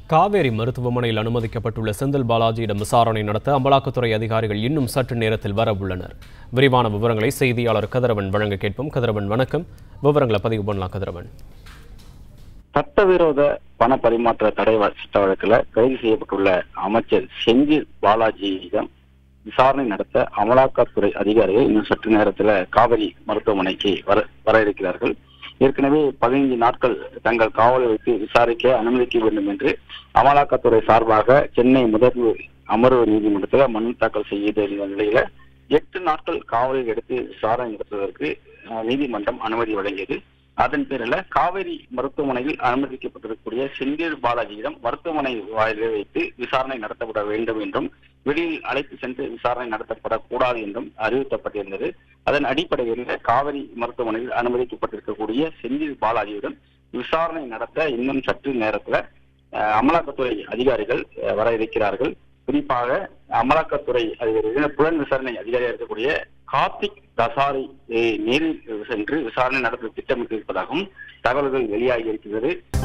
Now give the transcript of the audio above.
காவேரி மருத்துவமனையில் அனுமதிக்கப்பட்டுள்ள செந்தில் பாலாஜியிடம் விசாரணை நடத்த அமலாக்கத்துறை அதிகாரிகள் இன்னும் சற்று நேரத்தில் வர உள்ளனர் விரிவான விவரங்களை செய்தியாளர் கதிரவன் வழங்க கேட்போம் கதிரவன் வணக்கம் விவரங்களை பதிவு பண்ணலாம் கதிரவன் சட்டவிரோத பண பரிமாற்ற தடை வ- சட்ட வழக்குல கைது செய்யப்பட்டுள்ள அமைச்சர் செந்தில் பாலாஜியிடம் விசாரணை நடத்த அமலாக்கத்துறை அதிகாரிகள் இன்னும் சற்று நேரத்துல காவிரி மருத்துவமனைக்கு வர வர இருக்கிறார்கள் ஏற்கனவே பதினைந்து நாட்கள் தங்கள் காவலில் வைத்து விசாரிக்க அனுமதிக்க வேண்டும் என்று அமலாக்கத்துறை சார்பாக சென்னை முதல்வு அமர்வு நீதிமன்றத்தில் மனு தாக்கல் செய்த நிலையில எட்டு நாட்கள் காவலில் எடுத்து விசாரணை நடத்துவதற்கு அஹ், நீதிமன்றம் அனுமதி வழங்கியது அதன் பேரில் காவேரி மருத்துவமனையில் அனுமதிக்கப்பட்டிருக்கக்கூடிய செந்தில் பாலாஜியிடம் மருத்துவமனை வாயிலில் வைத்து விசாரணை நடத்தப்பட வேண்டும் என்றும் வெளியில் அழைத்து சென்று விசாரணை நடத்தப்படக்கூடாது என்றும் அறிவிக்கப்பட்டிருந்தது அதன் அடிப்படையில் காவிரி மருத்துவமனையில் அனுமதிக்கப்பட்டிருக்கக்கூடிய செந்தில் பாலாஜியுடன் விசாரணை நடத்த இன்னும் சற்று நேரத்துல அஹ், அமலாக்கத்துறை அதிகாரிகள் அஹ், வர இருக்கிறார்கள் குறிப்பாக அமலாக்கத்துறை அதிகாரிகள் புலன் விசாரணை அதிகாரியாக இருக்கக்கூடிய கார்த்திக் தசாரி நேரில் சென்று விசாரணை நடத்த திட்டமிட்டிருப்பதாகவும் தகவல்கள் வெளியாகி இருக்கிறது